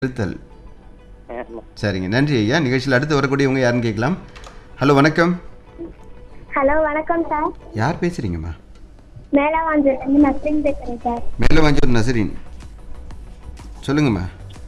இருத்தல் ஆமா. சரிங்க நன்றி ஐயா நிகழ்ச்சியில் அடுத்து வரக்கூடியவங்க யாருன்னு கேட்கலாம் ஹலோ வணக்கம் ஹலோ வணக்கம் சார் யார் பேசுறீங்கம்மா மேலவாஞ்சூர்லேருந்து நஸ்ரின் பேசுகிறேன் சார் மேலவாஞ்சூர் நசரீன் சொல்லுங்கம்மா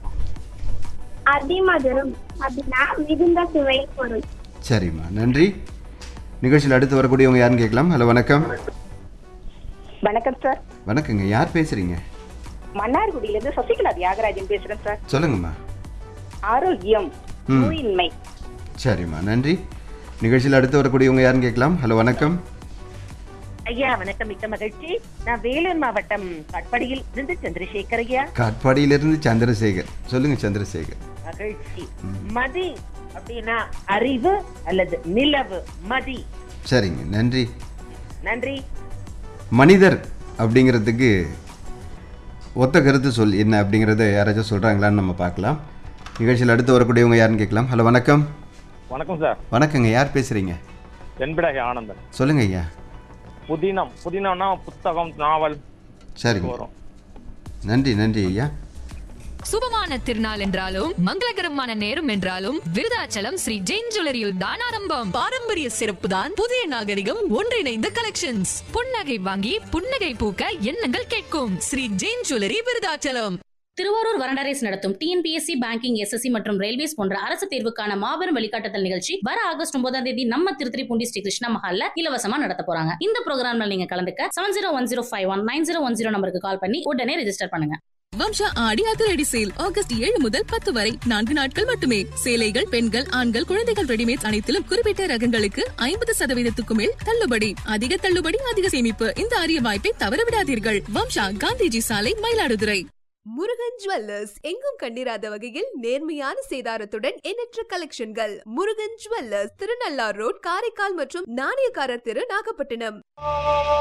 அதிமதுரம் அப்படின்னா மிகுந்த சுவை பொருள் சரிம்மா நன்றி நிகழ்ச்சியில் அடுத்து வரக்கூடியவங்க யாருன்னு கேட்கலாம் ஹலோ வணக்கம் வணக்கம் சார் வணக்கங்க யார் பேசுறீங்க மன்னார்குடியில இருந்து சசிகலா தியாகராஜன் பேசுறேன் சார் சொல்லுங்கம்மா ஆரோக்கியம் ம். நோயின்மை சரிம்மா நன்றி நிகழ்ச்சியில் அடுத்து வரக்கூடியவங்க யாருன்னு கேட்கலாம் ஹலோ வணக்கம் ஐயா வணக்கம் மிக்க மகிழ்ச்சி நான் வேலூர் மாவட்டம் காட்பாடியில் இருந்து சந்திரசேகர் ஐயா காட்பாடியிலிருந்து சந்திரசேகர் சொல்லுங்க சந்திரசேகர் மகிழ்ச்சி மதி அப்படின்னா அறிவு அல்லது நிலவு மதி சரிங்க நன்றி நன்றி மனிதர் அப்படிங்கிறதுக்கு ஒத்த கருத்து சொல் என்ன அப்படிங்கிறத யாராச்சும் சொல்கிறாங்களான்னு நம்ம பார்க்கலாம் நிகழ்ச்சியில் அடுத்து வரக்கூடியவங்க யாருன்னு கேட்கலாம் ஹலோ வணக்கம் வணக்கம் சார் வணக்கங்க யார் பேசுகிறீங்க தென்பிடகை ஆனந்தன் சொல்லுங்க ஐயா புதினம் புதினம்னா புத்தகம் நாவல் சரிங்க வரும் நன்றி நன்றி ஐயா சுபமான திருநாள் என்றாலும் மங்களகரமான நேரம் என்றாலும் விருதாச்சலம் ஸ்ரீ ஜெயின் ஜுவல்லரியில் தான் ஆரம்பம் பாரம்பரிய சிறப்பு தான் புதிய நாகரிகம் ஒன்றிணைந்த கலெக்ஷன்ஸ் புன்னகை வாங்கி புன்னகை பூக்க எண்ணங்கள் கேட்கும் Sri Jain jewellery Vriddhachalam Thiruvarur veranda நடத்தும் டிஎன்பிஎஸ்சி பேங்கிங் எஸ்எஸ்சி மற்றும் ரயில்வேஸ் போன்ற அரசு தேர்வுக்கான மாபெரும் வழிகாட்டுதல் நிகழ்ச்சி வர ஆகஸ்ட் ஒன்பதாம் தேதி நம்ம திருத்திரிப்பூண்டி ஸ்ரீ கிருஷ்ணா மஹால்ல இலவசமா நடத்த போறாங்க இந்த ப்ரோக்ராம்ல நீங்க கலந்துக்க seven zero one zero five one nine zero one zero நம்பருக்கு கால் பண்ணி உடனே ரெஜிஸ்டர் பண்ணுங்க வம்சா ஆடி அதிரடி சேல் ஆகஸ்ட் ஏழு முதல் பத்து வரை நான்கு நாட்கள் மட்டுமே சேலைகள் பெண்கள் ஆண்கள் குழந்தைகள் ரெடிமேட் அனைத்திலும் குறிப்பிட்ட ரகங்களுக்கு ஐம்பது சதவீதத்துக்கு மேல் தள்ளுபடி அதிக தள்ளுபடி அதிக சேமிப்பு இந்த அரிய வாய்ப்பை தவறவிடாதீர்கள் வம்சா காந்திஜி சாலை மயிலாடுதுறை முருகன் ஜுவல்லர்ஸ் எங்கும் கண்டிராத வகையில் நேர்மையான சேதாரத்துடன் எண்ணற்ற கலெக்ஷன்கள் முருகன் ஜுவல்லர்ஸ் திருநள்ளார் ரோட் காரைக்கால் மற்றும் நாணயக்காரர் தெரு நாகப்பட்டினம்